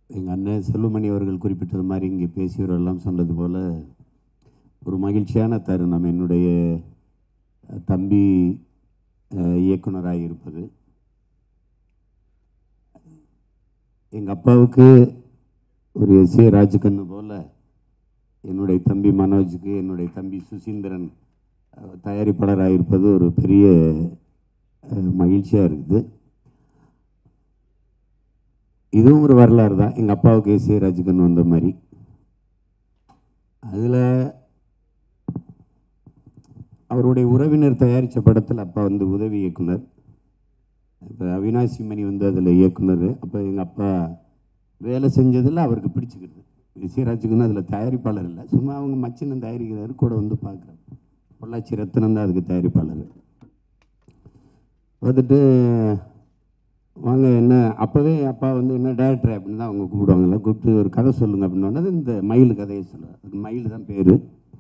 எங்கள் அண்ணன் செல்வமணி அவர்கள் குறிப்பிட்டது மாதிரி இங்கே பேசியவரெல்லாம் சொன்னது போல் ஒரு மகிழ்ச்சியான தருணம் என்னுடைய அஹ், தம்பி அஹ், இயக்குனராக இருப்பது எங்கள் அப்பாவுக்கு ஒரு எஸ் ஏ ராஜகண்ணு போல் என்னுடைய தம்பி மனோஜுக்கு என்னுடைய தம்பி சுசீந்திரன் அஹ், தயாரிப்பாளராக இருப்பது ஒரு பெரிய மகிழ்ச்சியாக இருக்குது இதுவும் ஒரு வரலாறு தான் எங்கள் அப்பாவுக்கு எஸ் ஏ ராஜகன் வந்த மாதிரி அதில் அவருடைய உறவினர் தயாரித்த படத்தில் அப்பா வந்து உதவி இயக்குனர் இப்போ அவினாசி மணி வந்து அதில் இயக்குனர் அப்போ எங்கள் அப்பா வேலை செஞ்சதில் அவருக்கு பிடிச்சிக்கிது எஸ் ஏ ராஜகன் அதில் தயாரிப்பாளர் இல்லை சும்மா அவங்க மச்சினன் தயாரிக்கிறாரு கூட வந்து பார்க்குறாரு பொள்ளாச்சி ரத்னம் தான் அதுக்கு தயாரிப்பாளர் வந்துட்டு வாங்க என்ன அப்போவே அப்பா வந்து என்ன டேரக்டர் அப்படின்னு தான் அவங்க கூப்பிடுவாங்கல்ல கூப்பிட்டு ஒரு கதை சொல்லுங்க அப்படின்னு இந்த மயில் கதையை சொல்ல அதுக்கு மயில் தான் பேர்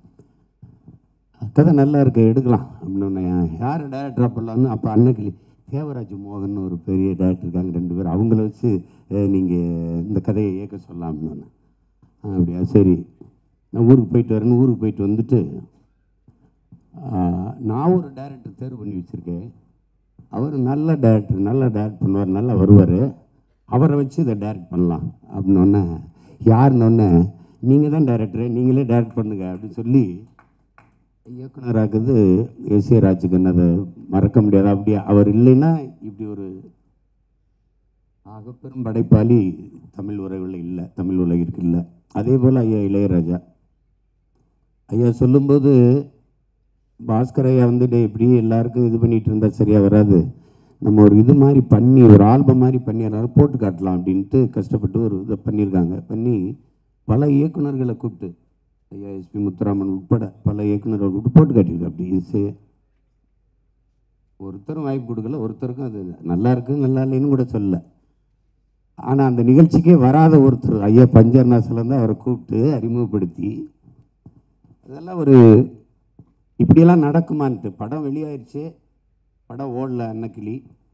கதை நல்லா இருக்கு எடுக்கலாம் அப்படின்னு யார் டேரக்டர் அப்போல்லாம்னு அப்போ அன்னக்கிளி தேவராஜ் மோகன் ஒரு பெரிய டேரக்டர் இருக்காங்க ரெண்டு பேர் அவங்கள வச்சு நீங்கள் இந்த கதையை இயக்க சொல்லலாம் அப்படின்னு ஆ, அப்படியா சரி நான் ஊருக்கு போயிட்டு வரேன்னு ஊருக்கு போயிட்டு வந்துட்டு ஆ, நான் ஒரு டேரக்டர் தேர்வு பண்ணி வச்சுருக்கேன் அவர் நல்ல டேரக்டர் நல்லா டேரக்ட் பண்ணுவார் நல்லா வருவார் அவரை வச்சு இதை டேரக்ட் பண்ணலாம் அப்படின்னொன்னே யாருன்னொன்னே நீங்கள் தான் டேரக்டரு நீங்களே டேரக்ட் பண்ணுங்க அப்படின்னு சொல்லி இயக்குனராக்குது எஸ் ஏ ராஜுகன் அதை மறக்க முடியாது அப்படி அவர் இல்லைன்னா இப்படி ஒரு ஆகப்பெரும் படைப்பாளி தமிழ் உறவில் இல்லை தமிழ் உலகிற்கு இல்லை அதே போல் ஐயா இளையராஜா ஐயா சொல்லும்போது பாஸ்கர் ஐயா வந்து டேய் இப்படி எல்லாருக்கும் இது பண்ணிட்டு இருந்தா சரியா வராது நம்ம ஒரு இது மாதிரி பண்ணி ஒரு ஆல்பம் மாதிரி பண்ணி எல்லாரும் போட்டு காட்டலாம் அப்படின்ட்டு கஷ்டப்பட்டு ஒரு இதை பண்ணியிருக்காங்க பண்ணி பல இயக்குனர்களை கூப்பிட்டு ஐயா எஸ்பி முத்துராமன் உட்பட பல இயக்குனர்களை கூப்பிட்டு போட்டு காட்டியிருக்கு அப்படி இசை ஒருத்தரும் வாய்ப்பு கொடுக்கல ஒருத்தருக்கும் அது நல்லா இருக்கு நல்லா இல்லைன்னு கூட சொல்லல ஆனால் அந்த நிகழ்ச்சிக்கே வராத ஒருத்தர் ஐயா பஞ்சர்நாசில் தான் அவரை கூப்பிட்டு அறிமுகப்படுத்தி அதெல்லாம் ஒரு இப்படியெல்லாம் நடக்குமான்ட்டு படம் வெளியாயிருச்சு படம் ஓடல அன்னக்கிளி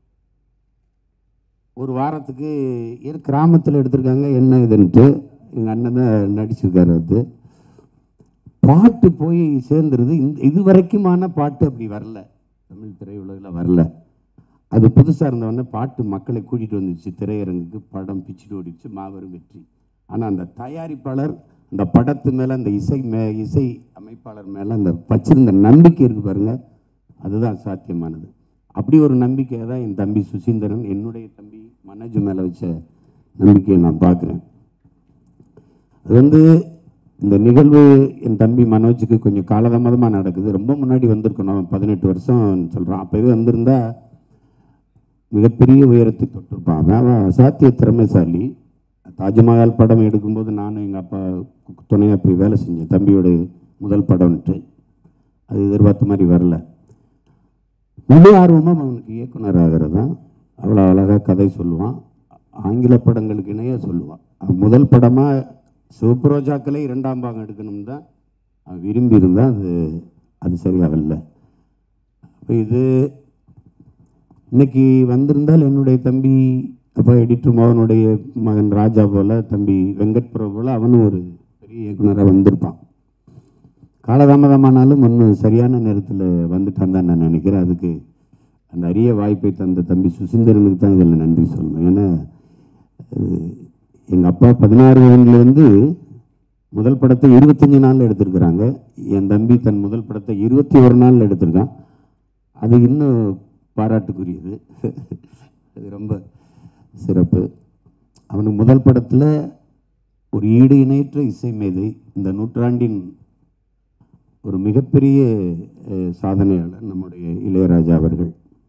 ஒரு வாரத்துக்கு இரு கிராமத்தில் எடுத்திருக்காங்க என்ன இதுன்ட்டு எங்கள் அண்ணன் தான் நடிச்சிருக்காரு அது பாட்டு போய் சேர்ந்துருது இந்த இது வரைக்குமான பாட்டு அப்படி வரல தமிழ் திரையுலகில் வரல அது புதுசாக இருந்தவொடனே பாட்டு மக்களை கூட்டிகிட்டு வந்துச்சு திரையரங்குக்கு படம் பிச்சுட்டு ஓடிடுச்சு மாபெரும் வெற்றி ஆனால் அந்த தயாரிப்பாளர் அந்த படத்து மேலே அந்த இசை மே இசை அமைப்பாளர் மேலே அந்த வச்சிருந்த நம்பிக்கை இருக்கு பாருங்க அதுதான் சாத்தியமானது அப்படி ஒரு நம்பிக்கையை தான் என் தம்பி சுசீந்திரன் என்னுடைய தம்பி மனோஜ் மேலே வச்ச நம்பிக்கையை நான் பார்க்குறேன் அது வந்து இந்த நிகழ்வு என் தம்பி மனோஜுக்கு கொஞ்சம் காலதாமதமாக நடக்குது ரொம்ப முன்னாடி வந்திருக்கணும் பதினெட்டு வருஷம் சொல்கிறான் அப்போவே வந்திருந்தா மிகப்பெரிய உயரத்தை தொட்டிருப்பான் அவன் அவன் அசாத்திய திறமைசாலி தாஜ்மஹால் படம் எடுக்கும்போது நானும் எங்கள் அப்பா துணையாக போய் வேலை செஞ்சேன் தம்பியோட முதல் படம்ன்ட்டு அது எதிர்பார்த்த மாதிரி வரல முழு ஆர்வமாக அவனுக்கு இயக்குனர் ஆகிறது தான் அவ்வளோ அழகாக கதை சொல்லுவான் ஆங்கில படங்களுக்கு இணையாக சொல்லுவான் அவன் முதல் படமாக சிவப்பு ரோஜாக்களே இரண்டாம் பாகம் எடுக்கணும் தான் அவன் விரும்பி இருந்தால் அது அது சரியாக வரல அப்போ இது இன்னைக்கு வந்திருந்தால் என்னுடைய தம்பி அப்போ எடிட்டர் மோகனுடைய மகன் ராஜா போல தம்பி வெங்கட் பிரபு போல அவனும் ஒரு பெரிய இயக்குனராக வந்திருப்பான் காலதாமதமானாலும் ஒன்றும் சரியான நேரத்தில் வந்துட்டான் தான் நான் நினைக்கிறேன் அதுக்கு அந்த அரிய வாய்ப்பை தந்த தம்பி சுசீந்திரனுக்கு தான் இதில் நன்றி சொல்லணும் ஏன்னா எங்கள் அப்பா பதினாறு வயதுலேருந்து முதல் படத்தை இருபத்தஞ்சி நாளில் எடுத்திருக்கிறாங்க என் தம்பி தன் முதல் படத்தை இருபத்தி ஒரு நாளில் எடுத்திருக்கான் அது இன்னும் பாராட்டுக்குரியது அது ரொம்ப சிறப்பு அவனுக்கு முதல் படத்தில் ஒரு ஈடு இணையற்ற இசை மேதை இந்த நூற்றாண்டின் ஒரு மிகப்பெரிய அஹ், சாதனையாளர் நம்முடைய இளையராஜா அவர்கள்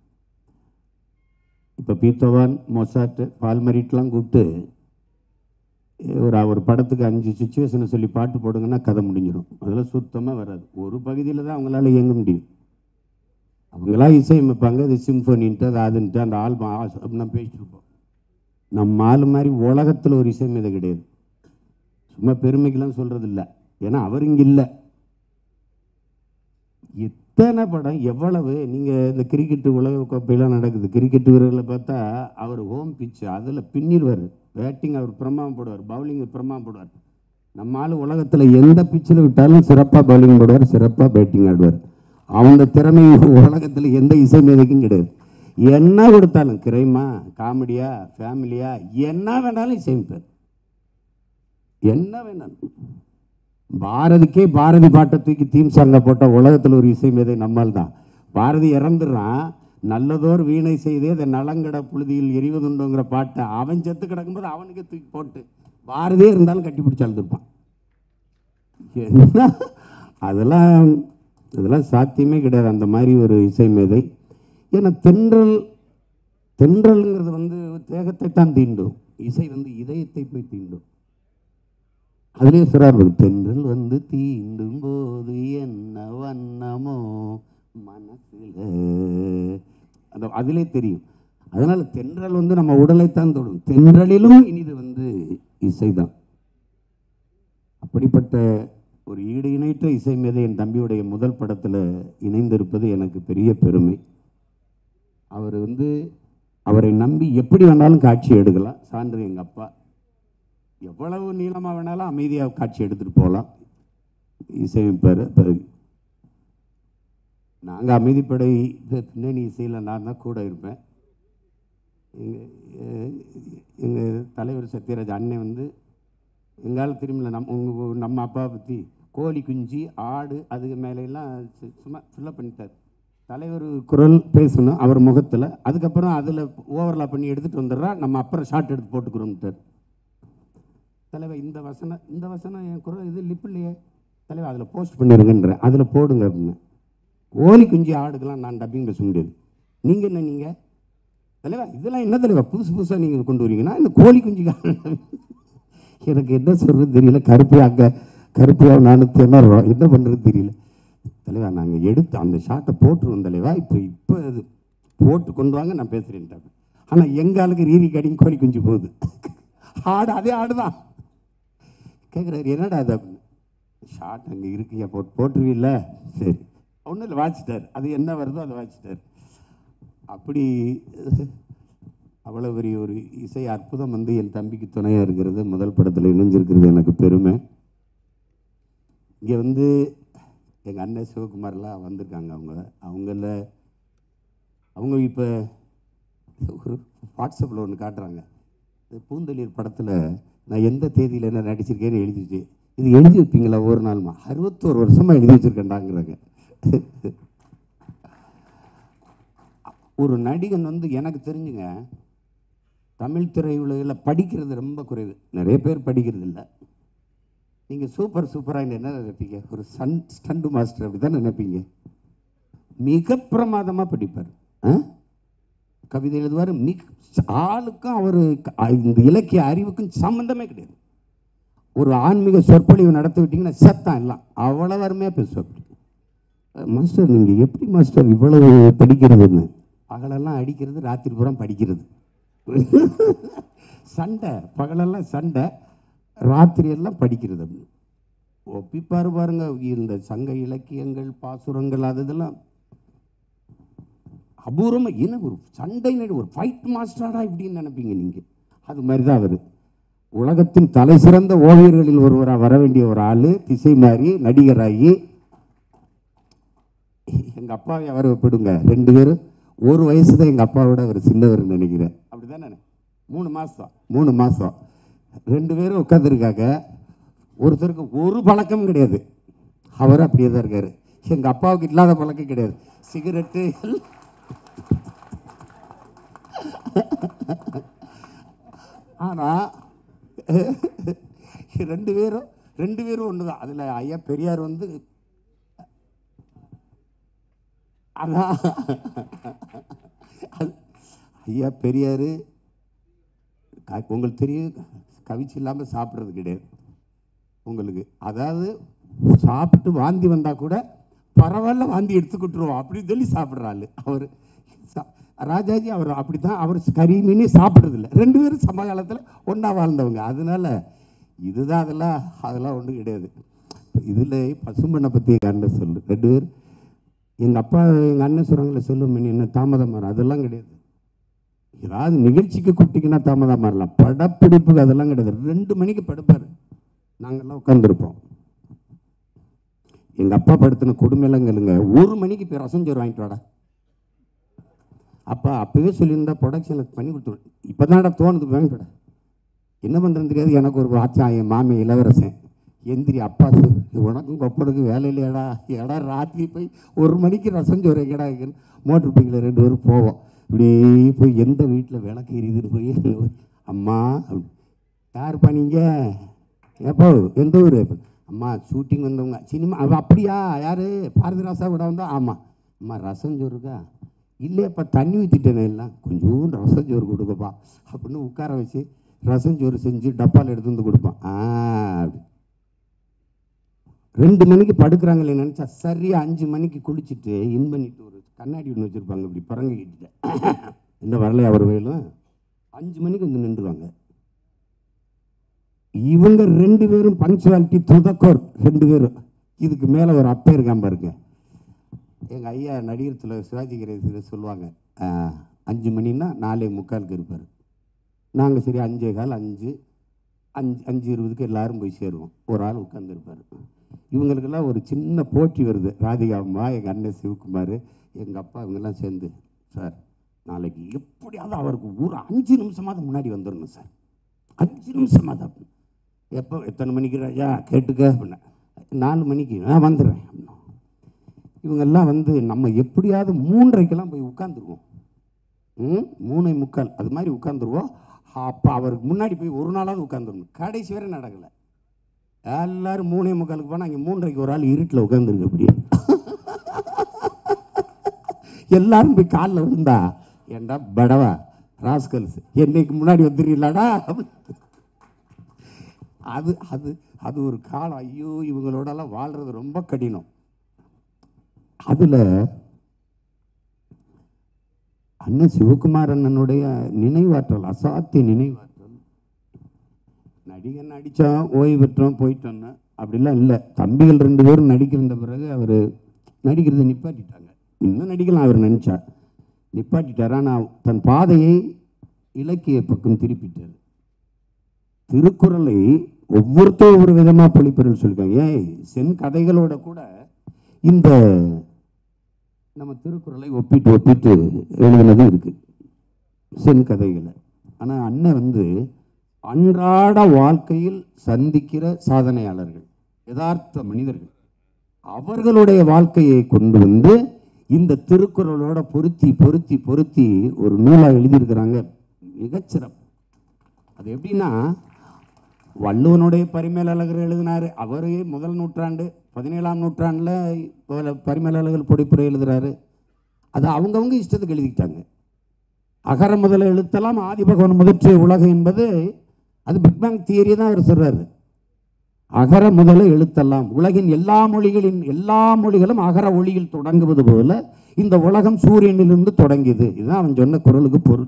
இப்போ பீத்தோவான் மொசாட் பால்மரிட்லாம் கூப்பிட்டு ஒரு ஒரு படத்துக்கு அஞ்சு சுச்சுவேஷனை சொல்லி பாட்டு போடுங்கன்னா கதை முடிஞ்சிடும் அதெல்லாம் சுத்தமாக வராது ஒரு பகுதியில் தான் அவங்களால இயங்க முடியும் அவங்களா இசையமைப்பாங்க இது சிம்ஃபோனின்ட்டு அது அதுன்ட்டு அந்த ஆல்பம் அப்படின்னா பேசிட்டு இருப்போம் நம்ம ஆள் மாதிரி உலகத்தில் ஒரு இசைமேதை கிடையாது சும்மா பெருமைக்கெல்லாம் சொல்கிறது இல்லை ஏன்னா அவர் இங்கே இல்லை எத்தனை படம் எவ்வளவு நீங்கள் இந்த கிரிக்கெட்டு உலக கோப்பையெல்லாம் நடக்குது கிரிக்கெட் வீரர்களை பார்த்தா அவர் ஹோம் பிச் அதில் பின்னிடுவார் பேட்டிங் அவர் பிரமாதம் போடுவார் பவுலிங் பிரமாதம் போடுவார் நம்ம ஆள் உலகத்தில் எந்த பிச்சில் விட்டாலும் சிறப்பாக பவுலிங் போடுவார் சிறப்பாக பேட்டிங் ஆடுவார் அவங்க திறமை உலகத்தில் எந்த இசை மேதைக்கும் கிடையாது என்ன கொடுத்தாலும் கிரைமா காமெடியா ஃபேமிலியா என்ன வேணாலும் இசைமிப்பார் என்ன வேணாலும் பாரதிக்கே பாரதி பாட்டை தூக்கி தீம் சாங்க போட்ட உலகத்தில் ஒரு இசை மேதை நம்மால் தான் பாரதி இறந்துடுறான் நல்லதோர் வீணை செய்தே இந்த நலங்கட புழுதியில் எரிவதுண்டுங்கிற பாட்டை அவன் செத்து கிடக்கும்போது அவனுக்கே தூக்கி போட்டு பாரதியே இருந்தாலும் கட்டி பிடிச்சி அழுதுருப்பான் என்ன அதெல்லாம் இதெல்லாம் சாத்தியமே கிடையாது அந்த மாதிரி ஒரு இசை மேதை ஏன்னா தென்றல் தென்றல்ங்கிறது வந்து தேகத்தை தான் தீண்டும் இசை வந்து இதயத்தை போய் தீண்டும் அதுலேயே சிறார் வரும் தென்றல் வந்து தீண்டும் போது என்ன வண்ணமோ மனசுல அந்த அதிலே தெரியும் அதனால தென்றல் வந்து நம்ம உடலைத்தான் தொடும் தென்றலிலும் இனிது வந்து இசைதான் அப்படிப்பட்ட ஒரு ஈடு இணைற்ற இசை மீது என் தம்பியுடைய முதல் படத்தில் இணைந்திருப்பது எனக்கு பெரிய பெருமை அவர் வந்து அவரை நம்பி எப்படி வேணாலும் காட்சி எடுக்கலாம் சான்று எங்கள் அப்பா எவ்வளவு நீளமாக வேணாலும் அமைதியாக காட்சி எடுத்துகிட்டு போகலாம் இசையமைப்பார் நாங்கள் அமைதிப்படை பின்னணி இசையில் நான் தான் கூட இருப்பேன் எங்கள் எங்கள் தலைவர் சத்யராஜ் அண்ணன் வந்து எங்கால திரும்பல நம் உங்க நம்ம அப்பா பற்றி கோழி குஞ்சு ஆடு அதுக்கு மேலையெல்லாம் சு- சும்மா ஃபில்லப் பண்ணிட்டார் தலைவர் குரல் பேசணும் அவர் முகத்தில் அதுக்கப்புறம் அதில் ஓவர்லாப் பண்ணி எடுத்துகிட்டு வந்துடுறா நம்ம அப்புறம் ஷார்ட் எடுத்து போட்டுக்கிறோம்ட்டார் தலைவர் இந்த வசனம் இந்த வசனம் என் குரல் இது லிப் இல்லையே தலைவர் அதில் போஸ்ட் பண்ணிடுங்கன்றேன் அதில் போடுங்க அப்படின்னு கோழி குஞ்சு ஆடுக்கெல்லாம் நான் டப்பிங் பேச முடியாது நீங்கள் என்ன நீங்கள் தலைவா இதெல்லாம் என்ன தலைவா புதுசு புதுசாக நீங்கள் கொண்டு வரீங்கன்னா இந்த கோழி குஞ்சுக்காக எனக்கு என்ன சொல்கிறது தெரியல கருப்பையா அங்கே கருப்பையா நானூற்றி திணறோம் என்ன பண்ணுறது தெரியல தலைவா நாங்கள் எடுத்து அந்த ஷாட்டை போட்டுருவோம் தலைவா இப்போ இப்போ அது போட்டு கொண்டு வாங்க நான் பேசுகிறேன்ட்டாங்க ஆனால் எங்கள் ஆளுக்கு ரீரி கடிங்க கோழி குஞ்சு போகுது ஆடு அதே ஆடுதான் கேட்குறாரு என்னடா அது அப்படின்னு ஷார்ட் அங்கே இருக்குயா போட்டு போட்டுருவீல்ல சரி ஒன்றும் இல்லை வாச்சிட்டார் அது என்ன வருதோ அதை வாச்சிட்டார் அப்படி அவ்வளோ பெரிய ஒரு இசை அற்புதம் வந்து என் தம்பிக்கு துணையாக இருக்கிறது முதல் படத்தில் இணைஞ்சிருக்கிறது எனக்கு பெருமை இங்கே வந்து எங்கள் அண்ணன் சிவகுமார்லாம் வந்திருக்காங்க அவங்க அவங்கள அவங்க இப்போ ஒரு வாட்ஸ்அப்பில் ஒன்று காட்டுறாங்க இந்த பூந்தளிர் படத்தில் நான் எந்த தேதியில் என்ன நடிச்சிருக்கேன்னு எழுதிச்சு இது எழுதி வைப்பீங்களா ஒரு நாள்மா அறுபத்தோரு வருஷமாக எழுதி வச்சுருக்கேன்டாங்கிறாங்க ஒரு நடிகன் வந்து எனக்கு தெரிஞ்சுங்க தமிழ் திரையுலகில் படிக்கிறது ரொம்ப குறைவு நிறைய பேர் படிக்கிறது இல்லை நீங்கள் சூப்பர் சூப்பராக என்ன நினைப்பீங்க ஒரு சன் ஸ்டண்டு மாஸ்டர் அப்படி தான் நினைப்பீங்க மிக பிரமாதமாக படிப்பார் ஆ? கவிதை எழுதுவார் மிக ஆளுக்கும் அவர் இந்த இலக்கிய அறிவுக்கும் சம்மந்தமே கிடையாது ஒரு ஆன்மீக சொற்பொழிவு நடத்தி விட்டீங்கன்னா செத்தான் எல்லாம் அவ்வளோ அருமையாக பேசுவார் மாஸ்டர் நீங்கள் எப்படி மாஸ்டர் இவ்வளவு படிக்கிறதுன்னு பகலெல்லாம் அடிக்கிறது ராத்திரி பூரா படிக்கிறது சண்டை பகலெல்லாம் சண்டை ராத்திரி எல்லாம் படிக்கிறது அப்படின்னு ஒப்பிப்பாரு பாருங்க இந்த சங்க இலக்கியங்கள் பாசுரங்கள் அது இதெல்லாம் அபூர்வமா என்ன ஒரு சண்டை நடு ஒரு ஃபைட் மாஸ்டரா இப்படின்னு நினைப்பீங்க நீங்க அது மாதிரி தான் அவர் உலகத்தின் தலை சிறந்த ஓவியர்களில் ஒருவராக வர வேண்டிய ஒரு ஆளு திசை மாறி நடிகராகி எங்க அப்பாவை அவர் ஒப்பிடுங்க ரெண்டு பேரும் ஒரு வயசு தான் எங்க அப்பாவோட அவர் சின்னவர்னு நினைக்கிறேன் அப்படிதானே மூணு மாசம் மூணு மாசம் ரெண்டு பேரும் உட்காந்துருக்காங்க ஒருத்தருக்கு ஒரு பழக்கம் கிடையாது அவர் அப்படியே தான் இருக்காரு எங்க அப்பாவுக்கு இல்லாத பழக்கம் கிடையாது சிகரெட்டு ஆனா ரெண்டு பேரும் ரெண்டு பேரும் ஒண்ணுதான் அதுல ஐயா பெரியார் வந்து அதான் அது- ஐயா பெரியார் உங்களுக்கு தெரியும் கவிச்சு இல்லாமல் சாப்பிட்றது கிடையாது உங்களுக்கு அதாவது சாப்பிட்டு வாந்தி வந்தால் கூட பரவாயில்ல வாந்தி எடுத்துக்கிட்டுருவோம் அப்படின்னு சொல்லி சாப்பிட்றாள் அவர் ராஜாஜி அவர் அப்படி தான் அவர் கறி மீனே சாப்பிட்றதில்ல ரெண்டு பேரும் சமகாலத்தில் ஒன்றா வாழ்ந்தவங்க அதனால இதுதான் அதெல்லாம் அதெல்லாம் ஒன்றும் கிடையாது இதில் பசும்பண்ணை பற்றி எங்கள் அண்ணன் சொல்லு ரெண்டு பேர் எங்கள் அப்பா எங்கள் அண்ணன் சொல்கிறாங்களே சொல்லும் என்ன தாமதம் வரும் அதெல்லாம் கிடையாது ஏதாவது நிகழ்ச்சிக்கு கூப்பிட்டீங்கன்னா தாமதம் மாறலாம் படப்பிடிப்புக்கு அதெல்லாம் கிடையாது ரெண்டு மணிக்கு படுப்பார் நாங்கெல்லாம் உட்காந்துருப்போம் எங்கள் அப்பா படுத்தின கொடுமையெல்லாம் கேளுங்க ஒரு மணிக்கு போய் ரசம் சோறு வாங்கிட்டு வாடா அப்பா அப்பவே சொல்லியிருந்தா ப்ரொடக்ஷனுக்கு பண்ணி கொடுத்துருவேன் இப்போ தான்டா தோணுது வாங்கிட்டு என்ன பண்ணுறது தெரியாது எனக்கு ஒரு ஆச்சா என் மாமி இளவரசன் எந்திரி அப்பா சொல்லு, உனக்கும் கொப்பனுக்கும் வேலை இல்லையாடா ஏடா ராத்திரி போய் ஒரு மணிக்கு ரசம் சோறு எங்கடா இருக்குன்னு மோட்டர் பைக்கில் ரெண்டு பேரும் போவோம் இப்படியே போய் எந்த வீட்டில் விளக்கு எரியுதுன்னு போய் அம்மா அப்படி, யாருப்பா நீங்கள் எப்போ எந்த ஊர் அம்மா ஷூட்டிங் வந்தவங்க சினிமா அவ அப்படியா யார் பாரதிராசா கூட வந்தா ஆமாம் அம்மா ரசம் சோறு இருக்கா இல்லையாப்பா தண்ணி ஊற்றிட்டேனே எல்லாம் கொஞ்சோண்டு ரசம் சோறு கொடுக்கப்பா அப்படின்னு உட்கார வச்சு ரசம் சோறு செஞ்சு டப்பாவில் எடுத்து வந்து கொடுப்பான் ஆ அப்படி. ரெண்டு மணிக்கு படுக்கிறாங்களே நினச்சா சரியா அஞ்சு மணிக்கு குளிச்சுட்டு இன் பண்ணிட்டு ஒரு கண்ணாடி ஒன்று வச்சுருப்பாங்க இப்படி பறங்கிக்கிட்டு என்ன வரலையா அவர் வேலும் அஞ்சு மணிக்கு வந்து நின்றுவாங்க இவங்க ரெண்டு பேரும் பங்க்சுவாலிட்டி துதக்கோர் ரெண்டு பேரும் இதுக்கு மேலே ஒரு அப்பே இருக்காம பாருங்க எங்கள் ஐயா நடிகர் தலைவர் சிவாஜி கணேசன் சொல்லுவாங்க ஆஹ், அஞ்சு மணின்னா நாலே முக்காலுக்கு இருப்பார் நாங்கள் சரி அஞ்சே கால் அஞ்சு அஞ்சு அஞ்சு இருபதுக்கு எல்லாரும் போய் சேருவோம் ஒரு ஆள் உட்காந்துருப்பார் இவங்களுக்கெல்லாம் ஒரு சின்ன போட்டி வருது ராதிகா அம்மா எங்கள் அண்ணன் சிவகுமார் எங்கள் அப்பா இவங்கெல்லாம் சேர்ந்து சார் நாளைக்கு எப்படியாவது அவருக்கு ஒரு அஞ்சு நிமிஷமாவது முன்னாடி வந்துடணும் சார் அஞ்சு நிமிஷமாவது அப்படின்னு எப்போ எத்தனை மணிக்கு ராஜா கேட்டுக்க அப்படின்னா நாலு மணிக்கு நான் வந்துடுறேன் அப்படின்னா இவங்கெல்லாம் வந்து நம்ம எப்படியாவது மூன்றரைக்கெல்லாம் போய் உட்காந்துருவோம் ம் மூணை முக்கால் அது மாதிரி உட்காந்துருவோம் அப்போ அவருக்கு முன்னாடி போய் ஒரு நாளாவது உட்காந்துருணும் கடைசி வரை நடக்கலை எல்லாரும் மூணே முக்காலுக்கு போனால் அங்கே மூன்றரைக்கு ஒரு ஆள் இருட்டில் உட்காந்துருக்கு அப்படியே எல்லாரும் போய் காலில் விழுந்தா ஏண்டா படவா ராஸ்கல்ஸ் என்னைக்கு முன்னாடி வந்துடுறீங்களாடா அது அது அது ஒரு காலம் ஐயோ இவங்களோடலாம் வாழ்றது ரொம்ப கடினம் அதில் அண்ணன் சிவகுமார் அண்ணனுடைய நினைவாற்றல் அசாத்திய நினைவாற்றல் நடிகன் நடித்தான் ஓய்வு பெற்றோம் போயிட்டோன்னு அப்படிலாம் இல்லை தம்பிகள் ரெண்டு பேரும் நடிக்க வந்த பிறகு அவர் நடிக்கிறதை நிப்பாட்டிட்டாங்க இன்னும் நடிக்கலாம் அவர் நினச்சா நிப்பாட்டிட்டார் ஆனால் தன் பாதையை இலக்கிய பக்கம் திருப்பிட்டார் திருக்குறளை ஒவ்வொருத்தரும் ஒவ்வொரு விதமாக பொழிப்பெறல் சொல்லியிருக்காங்க ஏன் சென் கதைகளோட கூட இந்த நம்ம திருக்குறளை ஒப்பிட்டு ஒப்பிட்டு எழுதினதும் இருக்கு சென் கதைகளை ஆனால் அண்ணன் வந்து அன்றாட வாழ்க்கையில் சந்திக்கிற சாதனையாளர்கள் யதார்த்த மனிதர்கள் அவர்களுடைய வாழ்க்கையை கொண்டு வந்து இந்த திருக்குறளோட பொருத்தி பொருத்தி பொருத்தி ஒரு நூலாக எழுதியிருக்கிறாங்க மிகச்சிறப்பு அது எப்படின்னா வள்ளுவனுடைய பரிமேலழகர் எழுதினாரு அவரே முதல் நூற்றாண்டு பதினேழாம் நூற்றாண்டில் பரிமேலழகர் பொடிப்புரை எழுதுறாரு அது அவங்கவங்க இஷ்டத்துக்கு எழுதிக்கிட்டாங்க அகர முதல எழுத்தெல்லாம் ஆதிபகவன் முதற்றிய உலகம் என்பது அது பிக் பேங் தியரி தான் அவர் சொல்றாரு அகர முதல எழுத்தெல்லாம் உலகின் எல்லா மொழிகளின் எல்லா மொழிகளும் அகர ஒளியில் தொடங்குவது போல இந்த உலகம் சூரியனிலிருந்து தொடங்கியது இதுதான் அவன் சொன்ன குரலுக்கு பொருள்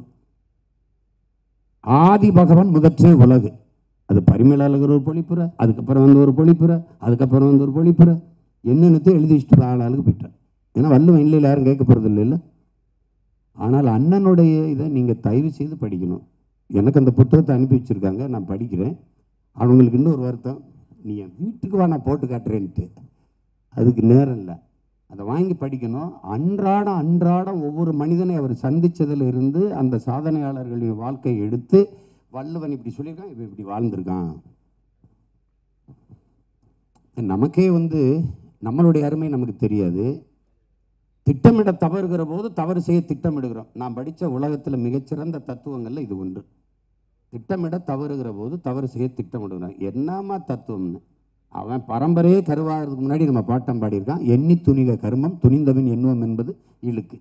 ஆதி பகவன் முதற்றே உலகு அது பரிமேலழகர் ஒரு பொழிப்புற அதுக்கப்புறம் வந்து ஒரு பொழிப்புற அதுக்கப்புறம் வந்து ஒரு பொழிப்புற என்னென்னத்தை எழுதி வச்சுட்டு ஆள் ஆளுக்கு போயிட்டான் ஏன்னா வள்ளுவன் இல்லை யாரும் கேட்க போகிறது இல்லைல்ல ஆனால் அண்ணனுடைய இதை நீங்கள் தயவு செய்து படிக்கணும் எனக்கு அந்த புத்தகத்தை அனுப்பி வச்சுருக்காங்க நான் படிக்கிறேன் அவங்களுக்கு இன்னொரு வருத்தம் நீ என் வீட்டுக்கு வா நான் போட்டு காட்டுறேன்ட்டு அதுக்கு நேரம் இல்லை அதை வாங்கி படிக்கணும் அன்றாடம் அன்றாடம் ஒவ்வொரு மனிதனை அவர் சந்திச்சதுல இருந்து அந்த சாதனையாளர்களின் வாழ்க்கையை எடுத்து வள்ளுவன் இப்படி சொல்லியிருக்கான் இவன் இப்படி வாழ்ந்திருக்கான் நமக்கே வந்து நம்மளுடைய அருமை நமக்கு தெரியாது திட்டமிட தவறுகிற போது தவறு செய்ய திட்டமிடுகிறோம் நான் படித்த உலகத்தில் மிகச்சிறந்த தத்துவங்கள்ல இது ஒன்று திட்டமிட தவறுகிற போது தவறு செய்ய திட்டமிடுகிறோம் என்னமா தத்துவம்னு அவன் பரம்பரையே கருவாகிறதுக்கு முன்னாடி நம்ம பாட்டம் பாடியிருக்கான் எண்ணி துணிக கர்மம் துணிந்தவன் எண்ணுவம் என்பது இழுக்கு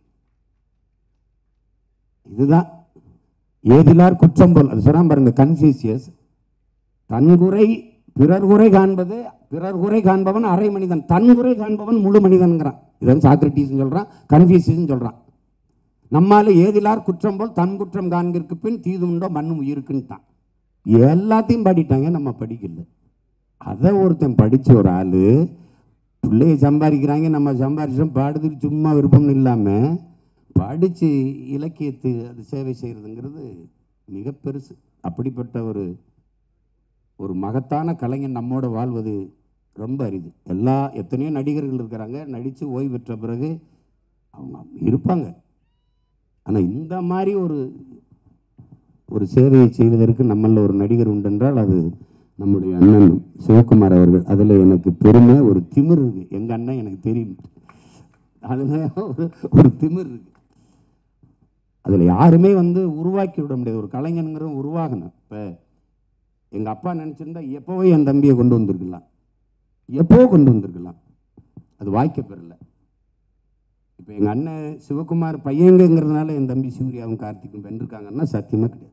இதுதான் ஏதிலார் குற்றம் போல் அது சொன்னா பாருங்க கன்ஃபியூசியஸ் தன் குறை பிறர் குறை காண்பது பிறர் குறை காண்பவன் அரை மனிதன் தன் குறை காண்பவன் முழு மனிதன்கிறான் இதான் சாக்ரட்டிஸ் சொல்றான் கன்ஃபியூசியஸ் சொல்றான் நம்மால ஏதிலார் குற்றம் போல் தன் குற்றம் காண்கிறதுக்கு பின் தீதுண்டோ மண்ணும் உயிருக்குன்ட்டான் எல்லாத்தையும் பாடிட்டாங்க நம்ம படிக்கல அதை ஒருத்தன் படிச்ச ஒரு ஆளு பிள்ளைய சம்பாதிக்கிறாங்க நம்ம சம்பாதிச்சோம் பாடுறதுக்கு சும்மா விருப்பம்னு இல்லாமல் படித்து இலக்கியத்து அது சேவை செய்கிறதுங்கிறது மிக பெருசு அப்படிப்பட்ட ஒரு ஒரு மகத்தான கலைஞன் நம்மோட வாழ்வது ரொம்ப அரிது எல்லா எத்தனையோ நடிகர்கள் இருக்கிறாங்க நடித்து ஓய்வு பெற்ற பிறகு அவங்க இருப்பாங்க ஆனால் இந்த மாதிரி ஒரு ஒரு சேவையை செய்வதற்கு நம்மள ஒரு நடிகர் உண்டென்றால் அது நம்முடைய அண்ணன் சிவகுமார் அவர்கள் அதில் எனக்கு பெருமை ஒரு திமிர் இருக்கு எங்கள் அண்ணன் எனக்கு தெரியும் அதில் ஒரு ஒரு திமிர் இருக்கு அதில் யாருமே வந்து உருவாக்கி விட முடியாது ஒரு கலைஞனுங்கிறவன் உருவாகணும் இப்போ எங்கள் அப்பா நினச்சிருந்தா எப்போவோ என் தம்பியை கொண்டு வந்திருக்கலாம் எப்போ கொண்டு வந்திருக்கலாம் அது வாய்க்க பெறல இப்போ எங்கள் அண்ணன் சிவகுமார் பையங்கிறதுனால என் தம்பி சூர்யாவும் கார்த்திக்கும் வென்றிருக்காங்கன்னா சத்தியமாக கிடையாது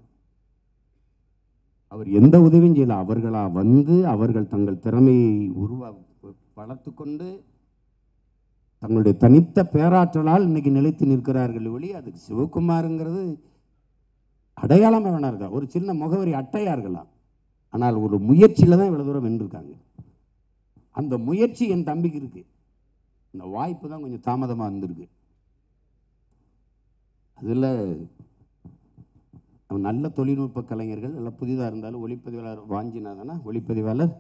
அவர் எந்த உதவியும் செய்யல அவர்களா வந்து அவர்கள் தங்கள் திறமையை உருவா வளர்த்து கொண்டு தங்களுடைய தனித்த பேராற்றலால் இன்னைக்கு நிலைத்து நிற்கிறார்கள் ஒளி அதுக்கு சிவகுமாருங்கிறது அடையாளமே வேணா இருக்கா ஒரு சின்ன முகவரி அட்டையா இருக்கலாம் ஆனால் ஒரு முயற்சியில தான் இவ்வளவு தூரம் வென்றிருக்காங்க அந்த முயற்சி என் தம்பிக்கு இருக்கு இந்த வாய்ப்பு தான் கொஞ்சம் தாமதமாக வந்திருக்கு அதில் அவன் நல்ல தொழில்நுட்ப கலைஞர்கள் எல்லாம் புதிதாக இருந்தாலும் ஒளிப்பதிவாளர் வாஞ்சினாதானா ஒளிப்பதிவாளர்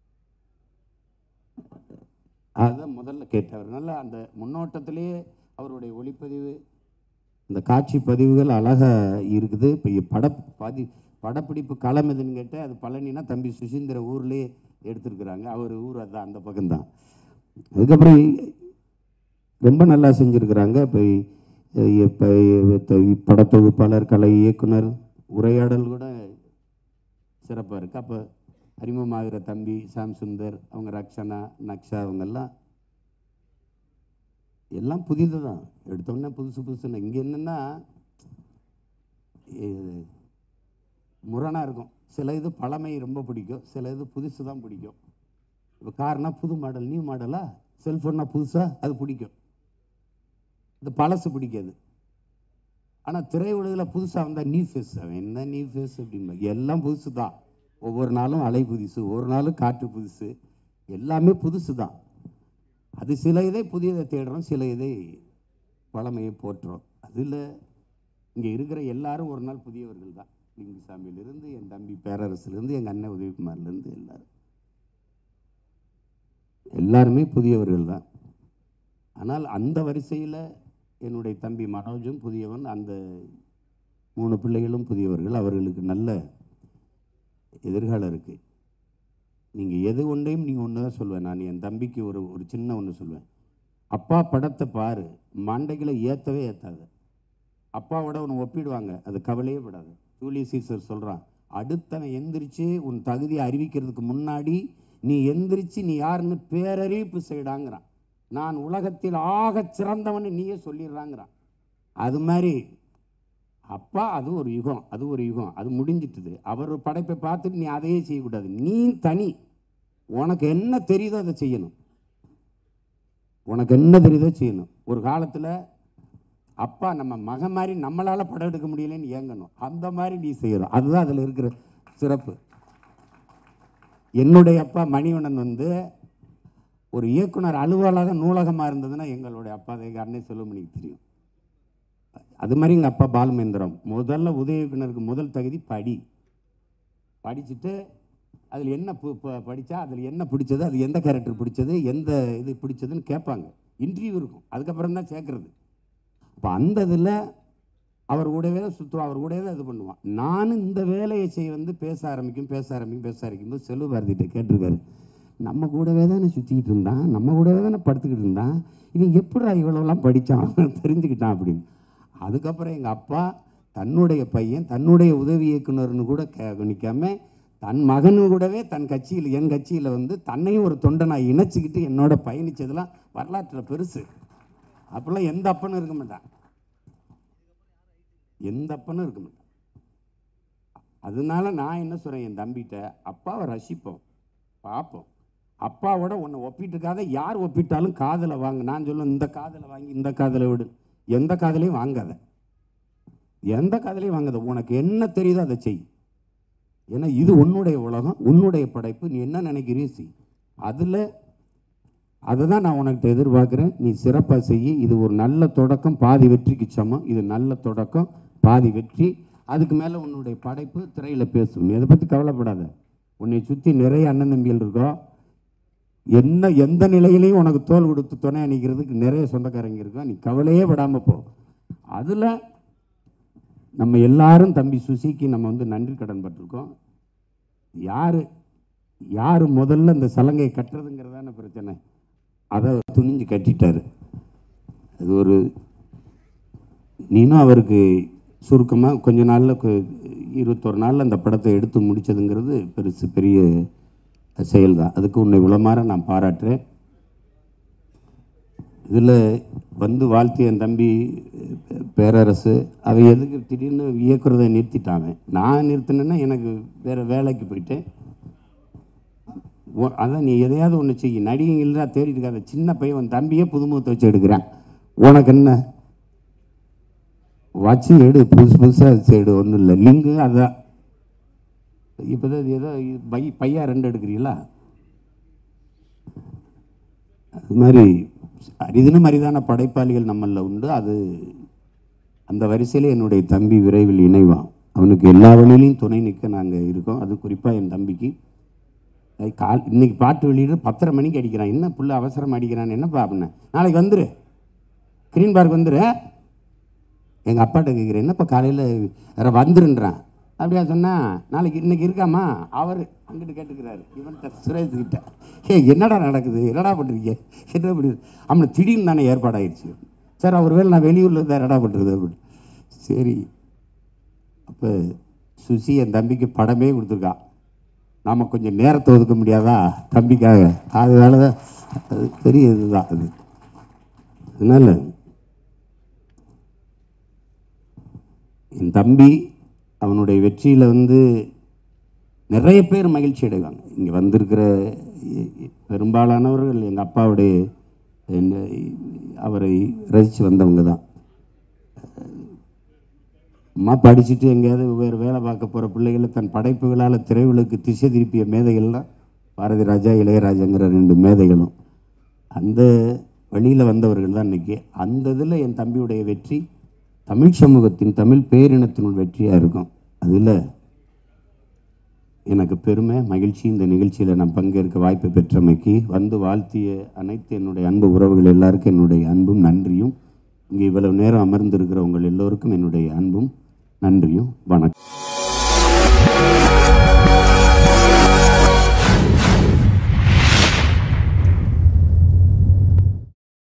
அதுதான் முதல்ல கேட்டவர் நல்ல அந்த முன்னோட்டத்திலேயே அவருடைய ஒளிப்பதிவு இந்த காட்சி பதிவுகள் அழகாக இருக்குது இப்போ பட பதி படப்பிடிப்பு களம் எதுன்னு கேட்டால் அது பழனினா தம்பி சுசீந்திர ஊர்லேயே எடுத்திருக்கிறாங்க அவர் ஊர் அதான் அந்த பக்கம்தான் அதுக்கப்புறம் ரொம்ப நல்லா செஞ்சுருக்கிறாங்க இப்போ இப்போ படத்தொகுப்பாளர் கலை இயக்குனர் உரையாடல் கூட சிறப்பாக இருக்குது அப்போ அறிமுகமாகிற தம்பி சாம் சுந்தர் அவங்க ரக்ஷனா நக்ஷா அவங்கெல்லாம் எல்லாம் புதிது தான் எடுத்தோடனே புதுசு புதுசுன்னு இங்கே என்னென்னா முரணாக இருக்கும் சில இது பழமை ரொம்ப பிடிக்கும் சில இது புதுசு தான் பிடிக்கும் இப்போ கார்னா புது மாடல் நியூ மாடலா செல்ஃபோன்னா புதுசா அது பிடிக்கும் இது பழசு பிடிக்காது ஆனால் திரையுலகில் புதுசாக வந்தால் நியூ ஃபேஸ் அவன் என்ன நியூ ஃபேஸ் அப்படிம்பாங்க எல்லாம் புதுசு தான் ஒவ்வொரு நாளும் அலை புதுசு ஒரு நாளும் காற்று புதுசு எல்லாமே புதுசு தான் அது சில இதை புதியதை தேடுறோம் சில இதை பழமையை போற்றுறோம் அதில் இங்கே இருக்கிற எல்லாரும் ஒரு நாள் புதியவர்கள் தான் லிங்குசாமியிலிருந்து என் தம்பி பேரரசுலேருந்து எங்கள் அண்ணன் உதயகுமார்லேருந்து எல்லாரும் எல்லாருமே புதியவர்கள் தான் ஆனால் அந்த வரிசையில் என்னுடைய தம்பி மனோஜும் புதியவன் அந்த மூணு பிள்ளைகளும் புதியவர்கள் அவர்களுக்கு நல்ல எதிர்காலம் இருக்குது நீங்கள் எது ஒன்றையும் நீங்கள் ஒன்று தான் சொல்லுவேன் நான் என் தம்பிக்கு ஒரு ஒரு சின்ன ஒன்று சொல்லுவேன் அப்பா படத்தை பாரு மண்டைகளை ஏற்றவே ஏற்றாது அப்பாவோட ஒன்று ஒப்பிடுவாங்க அது கவலையே படாது ஜூலி சீசர் சொல்கிறான் அடுத்தவன் எந்திரிச்சு உன் தகுதியை அறிவிக்கிறதுக்கு முன்னாடி நீ எந்திரிச்சு நீ யாருன்னு பேரறிவிப்பு செய்டாங்கிறான் நான் உலகத்தில் ஆகச் சிறந்தவன் நீயே சொல்லிடுறாங்கிறான் அது மாதிரி அப்பா அது ஒரு யுகம் அது ஒரு யுகம் அது முடிஞ்சிட்டுது அவர் படைப்பை பார்த்துட்டு நீ அதையே செய்யக்கூடாது நீ தனி உனக்கு என்ன தெரியுதோ அதை செய்யணும் உனக்கு என்ன தெரியுதோ செய்யணும் ஒரு காலத்தில் அப்பா நம்ம மகன் மாதிரி நம்மளால் படம் எடுக்க முடியலன்னு ஏங்கணும் அந்த மாதிரி நீ செய்யணும் அதுதான் அதில் இருக்கிற சிறப்பு என்னுடைய அப்பா மணிவண்ணன் வந்து ஒரு இயக்குனர் அலுவலக நூலகமாக இருந்ததுன்னா எங்களுடைய அப்பா எங்கள் அன்னை சொல்லுமணிக்கு தெரியும் அது மாதிரி எங்கள் அப்பா பாலமேந்திரம் முதல்ல உதவி இயக்குனருக்கு முதல் தகுதி படி படிச்சுட்டு அதில் என்ன பு- ப- படிச்சா அதில் என்ன பிடிச்சது அது எந்த கேரக்டர் பிடிச்சது எந்த இது பிடிச்சதுன்னு கேட்பாங்க இன்டர்வியூ இருக்கும் அதுக்கப்புறம் தான் சேர்க்கறது அப்போ அந்த இதில் அவர் கூடவே தான் சுற்றுவான் அவர் கூடவே தான் இது பண்ணுவான் நானும் இந்த வேலையை செய்ய வந்து பேச ஆரம்பிக்கும் பேச ஆரம்பிக்கும் பேச ஆரம்பிக்கும் போது செல்வ பாரதிகிட்ட கேட்டிருக்காரு நம்ம கூடவே தானே சுற்றிக்கிட்டு இருந்தான் நம்ம கூடவே தானே படுத்துக்கிட்டு இருந்தான் இவன் எப்படிடா இவ்வளோலாம் படித்தான் தெரிஞ்சுக்கிட்டான் அப்படின்னு அதுக்கப்புறம் எங்கள் அப்பா தன்னுடைய பையன் தன்னுடைய உதவி இயக்குனர்னு கூட கே நிற்காம தன் மகனு கூடவே தன் கட்சியில் என் கட்சியில் வந்து தன்னையும் ஒரு தொண்டனை இணைச்சிக்கிட்டு என்னோட பயணிச்சதெல்லாம் வரலாற்றில் பெருசு அப்போல்லாம் எந்த அப்பனும் இருக்க மாட்டான் எந்த அப்பனும் இருக்க மாட்டான் அதனால நான் என்ன சொல்கிறேன் என் தம்பிகிட்ட அப்பாவை ரசிப்போம் பார்ப்போம் அப்பாவோட உன்னை ஒப்பிட்டுக்காத யார் ஒப்பிட்டாலும் காதலை வாங்க நான் சொல்லுவேன் இந்த காதலை வாங்கி இந்த காதலை விடு எந்த காதலையும் வாங்காத எந்த காதலையும் வாங்காத உனக்கு என்ன தெரியுதோ அதை செய் ஏன்னா இது உன்னுடைய உலகம் உன்னுடைய படைப்பு நீ என்ன நினைக்கிறியோ செய் அதில் அதை தான் நான் உனக்கிட்ட எதிர்பார்க்குறேன் நீ சிறப்பாக செய்யி இது ஒரு நல்ல தொடக்கம் பாதி வெற்றிக்கு சமம் இது நல்ல தொடக்கம் பாதி வெற்றி அதுக்கு மேலே உன்னுடைய படைப்பு திரையில் பேசும் நீ அதை பற்றி கவலைப்படாத உன்னை சுற்றி நிறைய அண்ணன் தம்பிகள் இருக்கோ என்ன எந்த நிலையிலையும் உனக்கு தோல் கொடுத்து துணை அணிக்கிறதுக்கு நிறைய சொந்தக்காரங்க இருக்கோ நீ கவலையே விடாமல் போ அதில் நம்ம எல்லாரும் தம்பி சுசிக்கு நம்ம வந்து நன்றி கடன் பட்டிருக்கோம் யார் யார் முதல்ல இந்த சலங்கையை கட்டுறதுங்கிறதான பிரச்சனை அதை துணிஞ்சு கட்டிட்டாரு அது ஒரு நீனும் அவருக்கு சுருக்கமாக கொஞ்ச நாளில் இருபத்தொரு நாளில் அந்த படத்தை எடுத்து முடிச்சதுங்கிறது பெருசு பெரிய செயல் தான் அதுக்கு உன்னை உளமாற நான் பாராட்டுறேன் இதில் வந்து வாழ்த்தி என் தம்பி அஹ், பேரரசு அவன் எதுக்கு திடீர்னு இயக்குறதை நிறுத்திட்டாங்க நான் நிறுத்தினேன்னா எனக்கு வேறு வேலைக்கு போயிட்டேன் ஒ- அதான் நீ எதையாவது ஒன்று செய்ய நடிகைகள் தான் தேடிட்டு இருக்காத சின்ன பையன் உன் தம்பியே புதுமுகத்தை வச்சு எடுக்கிறேன் உனக்கு என்ன வச்சு எடு புதுசு புதுசாக வச்சு எடு ஒன்றும் இல்லை லிங்கு அதான் இப்போ தான் ஏதோ இது பை பையா ரெண்டு எடுக்கிறீங்களா அது மாதிரி அரிதினும் அரிதான படைப்பாளிகள் நம்மளில் உண்டு அது அந்த வரிசையில் என்னுடைய தம்பி விரைவில் இணைவான் அவனுக்கு எல்லா வழியிலையும் துணை நிற்க நாங்கள் இருக்கோம் அது குறிப்பாக என் தம்பிக்கு அது கால் இன்னைக்கு பாட்டு வெளியிட பத்தரை மணிக்கு அடிக்கிறான் என்ன புள்ள அவசரம் அடிக்கிறான் என்னப்பா அப்படின்னா நாளைக்கு வந்துரு கிரீன் பார்க் வந்துரு எங்கள் அப்பாட்ட கேட்குறேன் என்னப்பா காலையில் வேற வந்துருன்றான் அப்படியா சொன்னா நாளைக்கு இன்னைக்கு இருக்காமா அவர் அங்கிட்டு கேட்டுக்கிறாரு இவன் சுரேஷ் கிட்ட ஏ என்னடா நடக்குது என்னடா பண்ணுறீங்க என்ன பண்ணுது அவனை திடீர்னு தானே ஏற்பாடாயிருச்சு சார் அவர் வேலை நான் வெளியூரில் இருந்தால் என்னடா பண்ணுறது அப்படின்னு சரி அப்போ சுசி என் தம்பிக்கு படமே கொடுத்துருக்கா நாம கொஞ்சம் நேரத்தை ஒதுக்க முடியாதா தம்பிக்காக அதனால தான் அது பெரிய இதுதான் அது அதனால என் தம்பி அவனுடைய வெற்றியில் வந்து நிறைய பேர் மகிழ்ச்சி அடைவாங்க இங்கே வந்திருக்கிற எ- எ- பெரும்பாலானவர்கள் எங்கள் அப்பாவுடைய என்ன- அவரை ரசித்து வந்தவங்க தான் அம்மா படிச்சுட்டு எங்கேயாவது வேறு வேலை பார்க்க போகிற பிள்ளைகளை தன் படைப்புகளால் திரையுலகுக்கு திசை திருப்பிய மேதைகள்லாம் பாரதி ராஜா இளையராஜாங்கிற ரெண்டு மேதைகளும் அந்த வழியில் வந்தவர்கள் தான் இன்னைக்கு அந்த இதில் என் தம்பியுடைய வெற்றி தமிழ் சமூகத்தின் தமிழ் பேரினத்தினுள் வெற்றியாக இருக்கும் அதில் எனக்கு பெருமை மகிழ்ச்சி இந்த நிகழ்ச்சியில் நான் பங்கேற்க வாய்ப்பு பெற்றமைக்கு வந்து வாழ்த்திய அனைத்து என்னுடைய அன்பு உறவுகள் எல்லாருக்கும் என்னுடைய அன்பும் நன்றியும் இங்கே இவ்வளவு நேரம் அமர்ந்திருக்கிற உங்கள் எல்லோருக்கும் என்னுடைய அன்பும் நன்றியும் வணக்கம்